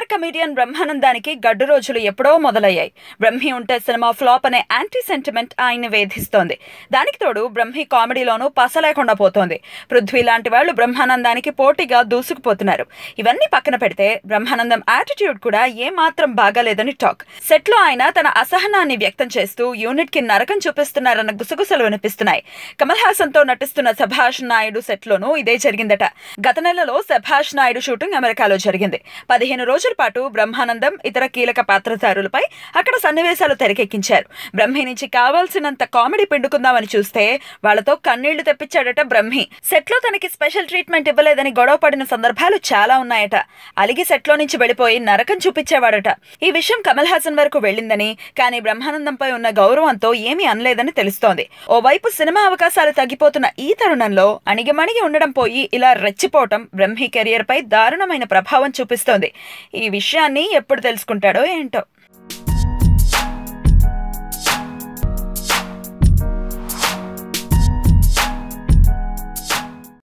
comedian బ్రహ్మానందానికి గడ్డు రోజులు ఎప్పుడో మొదలయ్యాయి బ్రహ్మి ఉంటే సినిమా ఫ్లాప్ అనే యాంటీ సెంటిమెంట్ ఆయన్ని వేధిస్తోంది దానికి తోడు బ్రహ్మి కామెడీలోనూ పస లేకుండా పోతోంది పృథ్వీ లాంటి వాళ్ళు బ్రహ్మానందానికి పోటీగా దూసుకుపోతున్నారు ఇవన్నీ పక్కన పెడితే బ్రహ్మానందం యాటిట్యూడ్ కూడా ఏమాత్రం బాగాలేదని టాక్ సెట్ లో ఆయన తన అసహనాన్ని వ్యక్తం చేస్తూ యూనిట్ కి నరకం చూపిస్తున్నారన్న గుసగుసలు వినిపిస్తున్నాయి కమల్ హాసన్ తో నటిస్తున్న సభాష్ నాయుడు సెట్ లోనూ ఇదే జరిగిందట గత నెలలో సభాష్ నాయుడు షూటింగ్ అమెరికాలో జరిగింది పదిహేను రోజుల పాటు బ్రహ్మానందం ఇతర కీలక పాత్రధారులపై అక్కడ సన్నివేశాలు తెరకెక్కించారు బ్రహ్మి నుంచి కావాల్సినంత కామెడీ పిండుకుందామని చూస్తే వాళ్ళతో కన్నీళ్లు తెప్పించాడట బ్రహ్మి సెట్ లో తనకి స్పెషల్ ట్రీట్మెంట్ ఇవ్వలేదని గొడవ పడిన సందర్భాలు చాలా ఉన్నాయట అలిగి సెట్ లో నుంచి వెళ్ళిపోయి నరకం చూపించేవాడట ఈ విషయం కమల్ హాసన్ వరకు వెళ్ళిందని కానీ బ్రహ్మానందంపై ఉన్న గౌరవంతో ఏమీ అనలేదని తెలుస్తోంది ఓవైపు సినిమా అవకాశాలు తగ్గిపోతున్న ఈ తరుణంలో అణిగిమణిగి ఉండడం పోయి ఇలా రెచ్చిపోవటం బ్రహ్మి కెరియర్ పై దారుణమైన ప్రభావం చూపిస్తోంది ఈ విషయాన్ని ఎప్పుడు తెలుసుకుంటాడో ఏంటో